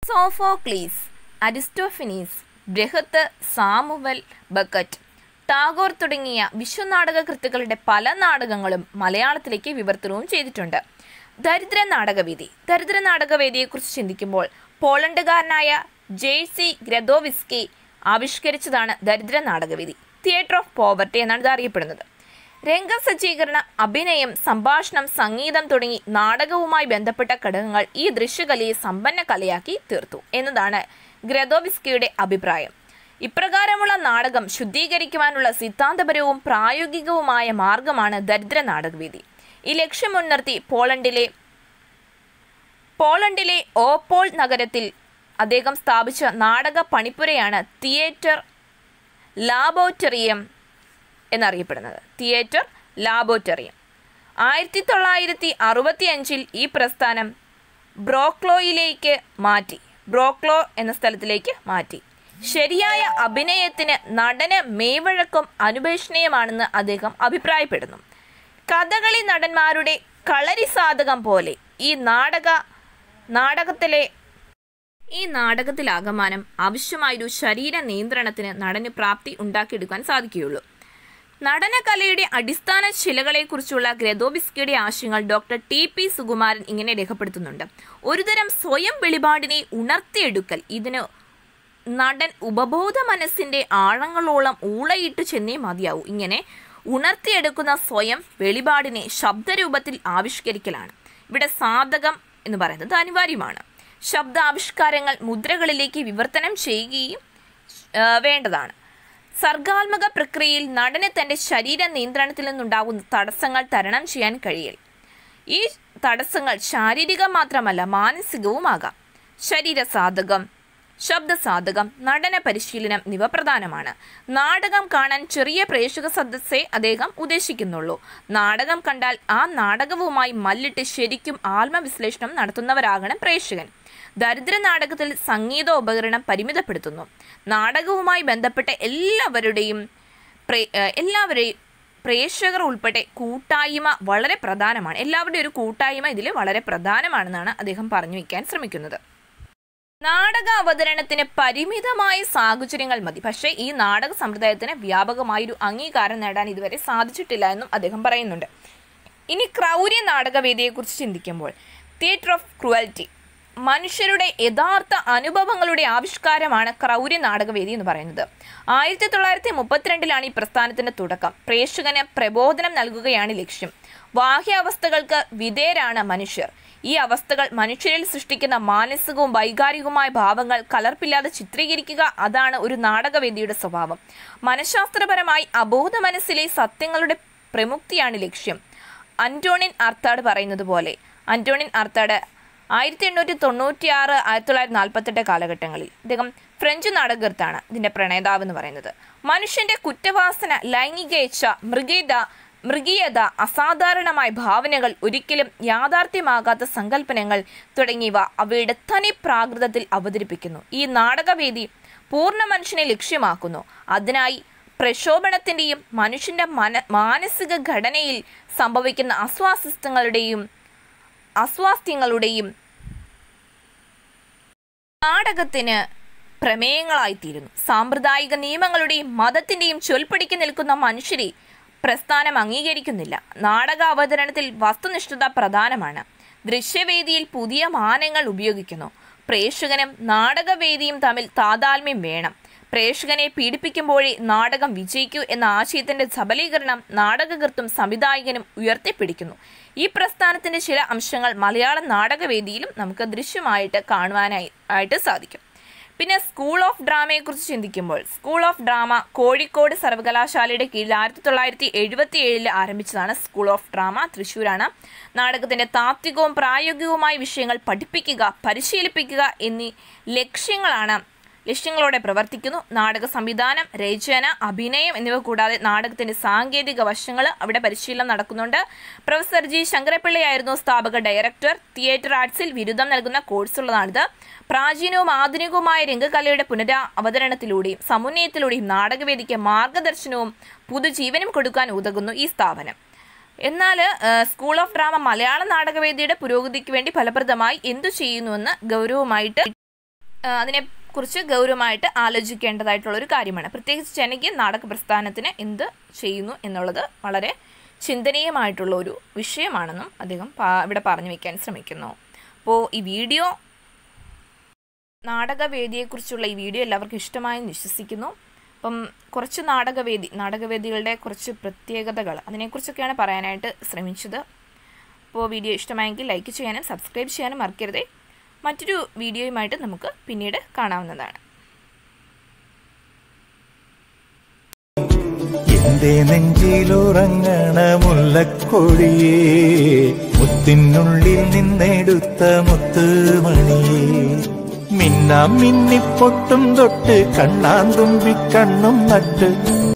സോഫോക്ലീസ് Aristophanes ബൃഹത്ത് Samuel Beckett Tagore തുടങ്ങിയ വിശ്വനാടക കൃത്തുക്കളുടെ പല നാടകങ്ങളും മലയാളത്തിലേക്ക് വിവർത്തനവും ചെയ്തിട്ടുണ്ട് ദരിദ്ര നാടകവേദി ദരിദ്ര നാടകവേദിയെക്കുറിച്ച് ചിന്തിക്കുമ്പോൾ പോളണ്ടുകാരനായ ജെയ്സി ഗ്രദോവിസ്കി ആവിഷ്കരിച്ചതാണ് ദരിദ്ര നാടകവേദി തിയേറ്റർ ഓഫ് പോവർട്ടി എന്നാണ് ഇത് അറിയപ്പെടുന്നത് രംഗസജ്ജീകരണം അഭിനയം സംഭാഷണം സംഗീതം തുടങ്ങി നാടകവുമായി ബന്ധപ്പെട്ട ഘടകങ്ങൾ ഈ ദൃശ്യകലയെ സമ്പന്ന കലയാക്കി തീർത്തു എന്നതാണ് ഗ്രദോവിസ്കിയുടെ അഭിപ്രായം ഇപ്രകാരമുള്ള നാടകം ശുദ്ധീകരിക്കുവാനുള്ള സിദ്ധാന്തപരവും പ്രായോഗികവുമായ മാർഗമാണ് ദരിദ്ര നാടകവേദി ഈ ലക്ഷ്യം മുൻനിർത്തി പോളണ്ടിലെ പോളണ്ടിലെ ഓപ്പോൾ നഗരത്തിൽ അദ്ദേഹം സ്ഥാപിച്ച നാടക പണിപ്പുരയാണ് തിയേറ്റർ ലാബോറ്ററിയം എന്നറിയപ്പെടുന്നത് തിയേറ്റർ ലാബോറ്ററിയം ആയിരത്തി തൊള്ളായിരത്തി അറുപത്തി അഞ്ചിൽ ഈ പ്രസ്ഥാനം ബ്രോക്ലോയിലേക്ക് മാറ്റി ബ്രോക്ലോ എന്ന സ്ഥലത്തിലേക്ക് മാറ്റി ശരിയായ അഭിനയത്തിന് നടന് മേവഴക്കം അനുപേക്ഷണീയമാണെന്ന് അദ്ദേഹം അഭിപ്രായപ്പെടുന്നു കഥകളി നടന്മാരുടെ കളരി സാധകം പോലെ ഈ നാടക നാടകത്തിലെ ഈ നാടകത്തിലാകമാനം ആവശ്യമായൊരു ശരീര നിയന്ത്രണത്തിന് നടന് പ്രാപ്തി ഉണ്ടാക്കിയെടുക്കാൻ സാധിക്കുകയുള്ളൂ നടനകലയുടെ അടിസ്ഥാന ശിലകളെക്കുറിച്ചുള്ള ഗ്രദോബിസ്കിയുടെ ആശയങ്ങൾ ഡോക്ടർ ടി പി സുകുമാരൻ ഇങ്ങനെ രേഖപ്പെടുത്തുന്നുണ്ട് ഒരുതരം സ്വയം വെളിപാടിനെ ഉണർത്തിയെടുക്കൽ ഇതിന് നടൻ ഉപബോധ മനസ്സിന്റെ ആഴങ്ങളോളം ഊളയിട്ട് ചെന്നേ മതിയാവൂ ഇങ്ങനെ ഉണർത്തിയെടുക്കുന്ന സ്വയം വെളിപാടിനെ ശബ്ദരൂപത്തിൽ ആവിഷ്കരിക്കലാണ് ഇവിടെ സാധകം എന്ന് പറയുന്നത് അനിവാര്യമാണ് ശബ്ദാവിഷ്കാരങ്ങൾ മുദ്രകളിലേക്ക് വിവർത്തനം ചെയ്യുകയും ആ, വേണ്ടതാണ് സർഗാത്മക പ്രക്രിയയിൽ നടന് തന്റെ ശരീര നിയന്ത്രണത്തിൽ നിന്നുണ്ടാകുന്ന തടസ്സങ്ങൾ തരണം ചെയ്യാൻ കഴിയൽ ഈ തടസ്സങ്ങൾ ശാരീരികം മാത്രമല്ല മാനസികവുമാകാം ശരീര സാധകം ശബ്ദസാധകം നടന പരിശീലനം എന്നിവ പ്രധാനമാണ് നാടകം കാണാൻ ചെറിയ പ്രേക്ഷക സദസ്സേ അദ്ദേഹം ഉദ്ദേശിക്കുന്നുള്ളൂ നാടകം കണ്ടാൽ ആ നാടകവുമായി മല്ലിട്ട് ശരിക്കും ആത്മവിശ്ലേഷണം നടത്തുന്നവരാകണം പ്രേക്ഷകൻ ദരിദ്ര നാടകത്തിൽ സംഗീതോപകരണം പരിമിതപ്പെടുത്തുന്നു നാടകവുമായി ബന്ധപ്പെട്ട എല്ലാവരുടെയും പ്രേ- ഏഹ് എല്ലാവരെയും പ്രേക്ഷകർ ഉൾപ്പെടെ കൂട്ടായ്മ വളരെ പ്രധാനമാണ് എല്ലാവരുടെയും ഒരു കൂട്ടായ്മ ഇതിൽ വളരെ പ്രധാനമാണെന്നാണ് അദ്ദേഹം പറഞ്ഞു വയ്ക്കാൻ ശ്രമിക്കുന്നത് നാടക അവതരണത്തിന് പരിമിതമായ സാഹചര്യങ്ങൾ മതി പക്ഷേ ഈ നാടക സമ്പ്രദായത്തിന് വ്യാപകമായൊരു അംഗീകാരം നേടാൻ ഇതുവരെ സാധിച്ചിട്ടില്ല എന്നും അദ്ദേഹം പറയുന്നുണ്ട് ഇനി ക്രൗര്യ നാടകവേദിയെക്കുറിച്ച് ചിന്തിക്കുമ്പോൾ തിയേറ്റർ ഓഫ് ക്രുവൽറ്റി മനുഷ്യരുടെ യഥാർത്ഥ അനുഭവങ്ങളുടെ ആവിഷ്കാരമാണ് ക്രൗര്യ നാടകവേദി എന്ന് പറയുന്നത് ആയിരത്തി തൊള്ളായിരത്തി മുപ്പത്തിരണ്ടിലാണ് ഈ പ്രസ്ഥാനത്തിന്റെ തുടക്കം പ്രേക്ഷകന് പ്രബോധനം നൽകുകയാണ് ലക്ഷ്യം ബാഹ്യാവസ്ഥകൾക്ക് വിധേയരാണ് മനുഷ്യർ ഈ അവസ്ഥകൾ മനുഷ്യരിൽ സൃഷ്ടിക്കുന്ന മാനസികവും വൈകാരികവുമായ ഭാവങ്ങൾ കലർപ്പില്ലാതെ ചിത്രീകരിക്കുക അതാണ് ഒരു നാടകവേദിയുടെ സ്വഭാവം മനഃശാസ്ത്രപരമായി അബോധ മനസ്സിലെ സത്യങ്ങളുടെ പ്രമുക്തിയാണ് ലക്ഷ്യം അന്റോണിൻ അർത്താഡ് പറയുന്നത് പോലെ അന്റോണിൻ അർത്താഡ് ആയിരത്തി എണ്ണൂറ്റി തൊണ്ണൂറ്റി ആറ് ആയിരത്തി തൊള്ളായിരത്തി നാൽപ്പത്തെട്ട് കാലഘട്ടങ്ങളിൽ അദ്ദേഹം ഫ്രഞ്ച് നാടകൃത്താണ് ഇതിന്റെ പ്രണേതാവ് എന്ന് പറയുന്നത് മനുഷ്യന്റെ കുറ്റവാസന ലൈംഗിക ഇച്ഛ മൃഗീയത മൃഗീയത അസാധാരണമായ ഭാവനകൾ ഒരിക്കലും യാഥാർത്ഥ്യമാകാത്ത സങ്കല്പനങ്ങൾ തുടങ്ങിയവ അവയുടെ തനി പ്രാകൃതത്തിൽ അവതരിപ്പിക്കുന്നു ഈ നാടകവേദി പൂർണ്ണ മനുഷ്യനെ ലക്ഷ്യമാക്കുന്നു അതിനായി പ്രക്ഷോഭണത്തിന്റെയും മനുഷ്യന്റെ മന മാനസിക ഘടനയിൽ സംഭവിക്കുന്ന അസ്വാസ്ഥ്യങ്ങളുടെയും അസ്വാസ്ഥ്യങ്ങളുടെയും നാടകത്തിന് പ്രമേയങ്ങളായിത്തീരുന്നു സാമ്പ്രദായിക നിയമങ്ങളുടെയും മതത്തിന്റെയും ചൊൽപ്പിടിക്ക് നിൽക്കുന്ന മനുഷ്യരെ പ്രസ്ഥാനം അംഗീകരിക്കുന്നില്ല നാടക അവതരണത്തിൽ വസ്തുനിഷ്ഠത പ്രധാനമാണ് ദൃശ്യവേദിയിൽ പുതിയ മാനങ്ങൾ ഉപയോഗിക്കുന്നു പ്രേക്ഷകനും നാടകവേദിയും തമ്മിൽ താതാത്മ്യം വേണം പ്രേക്ഷകനെ പീഡിപ്പിക്കുമ്പോഴേ നാടകം വിജയിക്കൂ എന്ന ആശയത്തിന്റെ സബലീകരണം നാടകകൃത്തും സംവിധായകനും ഉയർത്തിപ്പിടിക്കുന്നു ഈ പ്രസ്ഥാനത്തിന്റെ ചില അംശങ്ങൾ മലയാള നാടകവേദിയിലും നമുക്ക് ദൃശ്യമായിട്ട് കാണുവാനായി ആയിട്ട് സാധിക്കും പിന്നെ സ്കൂൾ ഓഫ് ഡ്രാമയെക്കുറിച്ച് ചിന്തിക്കുമ്പോൾ സ്കൂൾ ഓഫ് ഡ്രാമ കോഴിക്കോട് സർവകലാശാലയുടെ കീഴിൽ ആയിരത്തി തൊള്ളായിരത്തി എഴുപത്തി ഏഴിൽ ആരംഭിച്ചതാണ് സ്കൂൾ ഓഫ് ഡ്രാമ തൃശ്ശൂരാണ് നാടകത്തിന്റെ താത്വികവും പ്രായോഗികവുമായ വിഷയങ്ങൾ പഠിപ്പിക്കുക പരിശീലിപ്പിക്കുക എന്നീ ലക്ഷ്യങ്ങളാണ് ലക്ഷ്യങ്ങളോടെ പ്രവർത്തിക്കുന്നു നാടക സംവിധാനം രചന അഭിനയം എന്നിവ കൂടാതെ നാടകത്തിന്റെ സാങ്കേതിക വശങ്ങൾ അവിടെ പരിശീലനം നടക്കുന്നുണ്ട് പ്രൊഫസർ ജി ശങ്കരപ്പിള്ളയായിരുന്നു സ്ഥാപക ഡയറക്ടർ തിയേറ്റർ ആർട്സിൽ ബിരുദം നൽകുന്ന കോഴ്സുള്ളതാണിത് പ്രാചീനവും ആധുനികവുമായ രംഗകലയുടെ പുനരാ അവതരണത്തിലൂടെയും സമുന്നയത്തിലൂടെയും നാടകവേദിക്ക് മാർഗദർശനവും പുതുജീവനും കൊടുക്കാൻ ഉതകുന്നു ഈ സ്ഥാപനം എന്നാൽ സ്കൂൾ ഓഫ് ഡ്രാമ മലയാള നാടകവേദിയുടെ പുരോഗതിക്ക് വേണ്ടി ഫലപ്രദമായി എന്തു ചെയ്യുന്നുവെന്ന് ഗൗരവമായിട്ട് ആ, അതിനെക്കുറിച്ച് ഗൗരവമായിട്ട് ആലോചിക്കേണ്ടതായിട്ടുള്ള ഒരു കാര്യമാണ് പ്രത്യേകിച്ച് ജനകീയ നാടക പ്രസ്ഥാനത്തിന് എന്ത് ചെയ്യുന്നു എന്നുള്ളത് വളരെ ചിന്തനീയമായിട്ടുള്ള ഒരു വിഷയമാണെന്നും അദ്ദേഹം പാ- ഇവിടെ പറഞ്ഞു വയ്ക്കാൻ ശ്രമിക്കുന്നു അപ്പോൾ ഈ വീഡിയോ നാടകവേദിയെക്കുറിച്ചുള്ള ഈ വീഡിയോ എല്ലാവർക്കും ഇഷ്ടമായെന്ന് വിശ്വസിക്കുന്നു അപ്പം കുറച്ച് നാടകവേദി നാടകവേദികളുടെ കുറച്ച് പ്രത്യേകതകൾ അതിനെക്കുറിച്ചൊക്കെയാണ് പറയാനായിട്ട് ശ്രമിച്ചത് അപ്പോൾ വീഡിയോ ഇഷ്ടമായെങ്കിൽ ലൈക്ക് ചെയ്യാനും സബ്സ്ക്രൈബ് ചെയ്യാനും മറക്കരുതേ മറ്റൊരു വീഡിയോയുമായിട്ട് നമുക്ക് പിന്നീട് കാണാവുന്നതാണ് എന്റെ നെഞ്ചിലുറങ്ങണ മുല്ലക്കൊടിയേ മുത്തിനുള്ളിൽ നിന്നെടുത്ത മുത്തുമണിയേ മിന്നാം മിന്നിപ്പൊട്ടും തൊട്ട് കണ്ണാന്തുമ്പി കണ്ണും നട്ട്